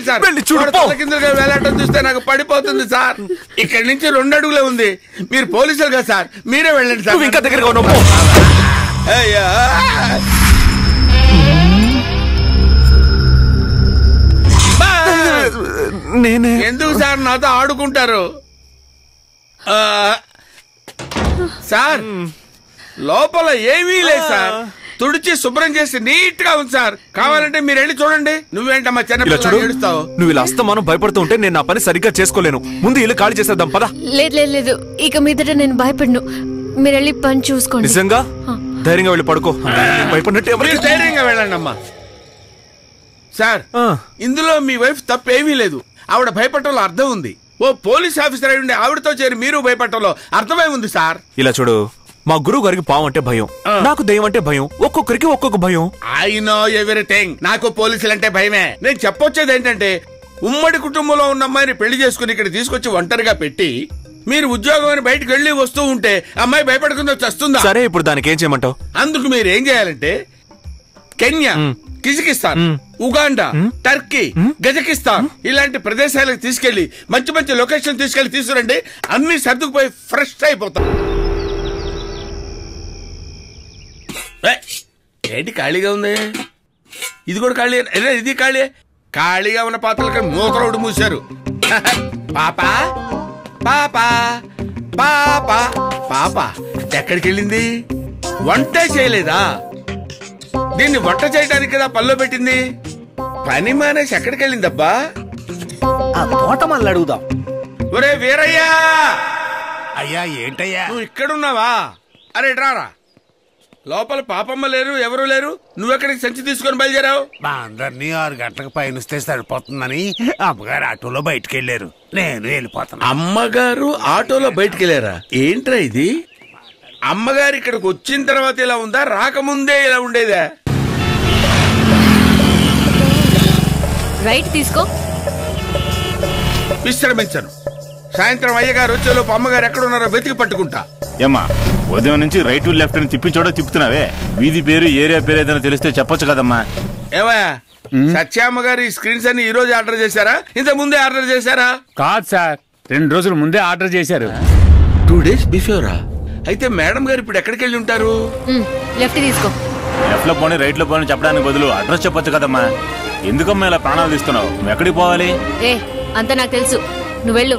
ఆగండి సార్ వెళ్ళి చూడు, వాడు పో. తలకిందులుగా వేలాటం చూస్తే నాకు పడిపోతుంది సార్ ఇక్కడి నుంచి రెండు అడుగులే ఉంది మీరు పోలీసులు కదా సార్ మీరే వెళ్ళండి సార్ నువ్వు ఇంకా దగ్గరగా ఉన్నావు పో. అయ్యా బా! నేనే ఎందుకు సార్ నాతో ఆడుకుంటారు ఆ, సార్ లోపల ఏమీ లేదు సార్ తుడిచి శుభ్రం చేసి నీట్ గా ఉంది సార్ కావాలంటే మీరు వెళ్ళి చూడండి నువ్వేంటమ్మా ఇలా చిన్న చూడు ఏడుస్తావు నువ్వు ఇలా అస్తమానం భయపడుతూ ఉంటే నేను నా పని సరిగ్గా చేసుకోలేను ముందు ఇల్లు ఖాళీ చేసేద్దాం పదా లేదు లేదు లేదు ఇక మీదట నేను భయపడను మీరు వెళ్ళి పని చూసుకోండి నిజంగా ధైర్యంగా వెళ్ళి పడుకో భయపడినట్టు మీరు ఎవరికి ధైర్యంగా వెళ్ళండి అమ్మా సార్ ఆ. ఇందులో మీ వైఫ్ తప్పు ఏమీ లేదు ఆవిడ భయపడటంలో అర్థం ఉంది ఓ పోలీస్ ఆఫీసర్ అయి ఉండి ఆవిడతో చేరి మీరు భయపడటంలో అర్థమై ఉంది సార్ ఇలా చూడు మా గురువు గారికి పాము అంటే భయం నాకు దయ్యం అంటే భయం ఒక్కొక్కరికి ఒక్కొక్క భయం ఐ నో ఎవ్రీథింగ్ నాకు పోలీసులు అంటే భయమే నేను చెప్పొచ్చేది ఏంటంటే ఉమ్మడి కుటుంబంలో ఉన్న అమ్మాయిని పెళ్లి చేసుకుని ఇక్కడ తీసుకొచ్చి ఒంటరిగా పెట్టి మీరు ఉద్యోగం అని బయటకు వెళ్ళి వస్తూ ఉంటే అమ్మాయి భయపడకుండా చస్తుందా సరే ఇప్పుడు దానికి ఏం చేయమంటావు అందుకు మీరు ఏం చేయాలంటే Kenya Kazakhstan Uganda Turkey Kazakhstan ఇలాంటి ప్రదేశాలకు తీసుకెళ్లి మంచి మంచి లొకేషన్ తీసుకెళ్లి తీసుకురండి అన్ని సర్దుకుపోయి ఫ్రెష్ అయిపోతాం ఏయ్, ఏంటి ఖాళీగా ఉంది ఇది కూడా ఖాళీ అరే ఇది ఖాళీ ఖాళీగా ఉన్న పాత్రలకి మూతలోడు మూశారు పాప పాప పాప పాప ఎక్కడికి వెళ్ళింది వంటే చేయలేదా దీన్ని వంట చేయడానికి కదా పనిలో పెట్టింది పని మానేసి ఎక్కడికి వెళ్ళిందబ్బా ఆ తోట మళ్ళీ అడుగుదాం ఒరే వీరయ్యా అయ్యా ఏంటయ్యా నువ్వు ఇక్కడున్నావా అరే రారా లోపల పాపమ్మ లేరు ఎవరు లేరు నువ్వెక్కడికి సంచి తీసుకొని బయలుదేరావు మా అందరినీ ఆరు గంటలకు పయనిస్తే సరిపోతుందని అమ్మగారు ఆటోలో బయటికి వెళ్ళారు నేను వెళ్ళిపోతున్నా అమ్మగారు ఆటోలో బయటికి వెళ్ళారా ఏంట్రా ఇది అమ్మగారు ఇక్కడికి వచ్చిన తర్వాత ఇలా ఉందా రాకముందే ఇలా ఉండేదా రైట్ తీసుకో విశ్రమించను సాయంత్రం అయ్యగారు వచ్చేలోపు అమ్మగారు ఎక్కడున్నారో వెతికి పట్టుకుంటా ఏమ్మా ఉదయం నుంచి రైట్ లెఫ్ట్ అని తిప్పించోడ తిప్పుతున్నావే వీధి పేరు ఏరియా పేరు ఏదైనా తెలిస్తే చెప్పొచ్చు కదమ్మా ఏమయ్యా సత్యామ్మ గారు ఈ స్క్రీన్స్ అన్ని ఈ రోజు ఆర్డర్ చేశారా ఇంత ముందే ఆర్డర్ చేశారా కాదు సార్ రెండు రోజుల ముందే ఆర్డర్ చేశారు టూ డేస్ బిఫోరా అయితే మేడం గారు ఇప్పుడు ఎక్కడికి వెళ్ళి ఉంటారు ఉమ్, లెఫ్ట్ తీసుకో లెఫ్ట్ లో పోనీ రైట్ లో పోనీ చెప్పడానికి బదులు అడ్రస్ చెప్పొచ్చు కదమ్మా ఎందుకమ్మా ఇలా ప్రాణాలు తీస్తున్నావు నువ్వు ఎక్కడికి పోవాలి ఏ అంతా నాకు తెలుసు నువ్వు వెళ్ళు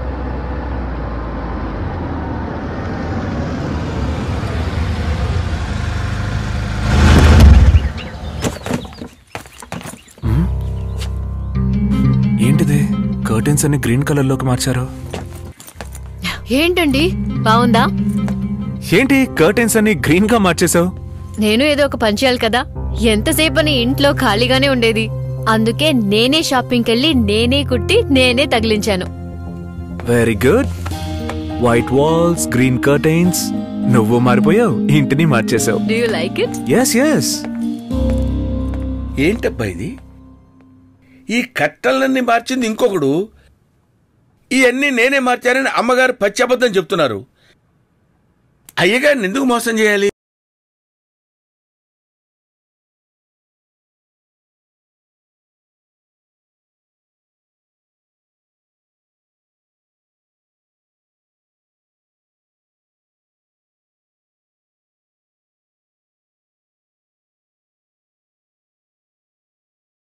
ఏంటిది కర్టెన్స్ అన్ని గ్రీన్ కలర్ లోకి మార్చారు ఏంటండి బాగుందా ఏంటి కర్టెన్స్ అన్ని గ్రీన్ గా మార్చేసావు నేను ఏదో ఒక పని చేయాలి కదా ఎంతసేపు అని ఇంట్లో ఖాళీగానే ఉండేది అందుకే నేనే షాపింగ్కి వెళ్ళి నేనే కుట్టి నేనే తగిలించాను very good white walls green curtains నువ్వు మారిపోయావు ఇంటిని మార్చేసావు do you like it yes yes ఏంటబ్బా ఇది ఈ కట్టలన్నీ మార్చింది ఇంకొకడు ఇవన్నీ నేనే మార్చానని అమ్మగారు పచ్చబద్ధం చెప్తున్నారు అయ్యగారిని ఎందుకు మోసం చేయాలి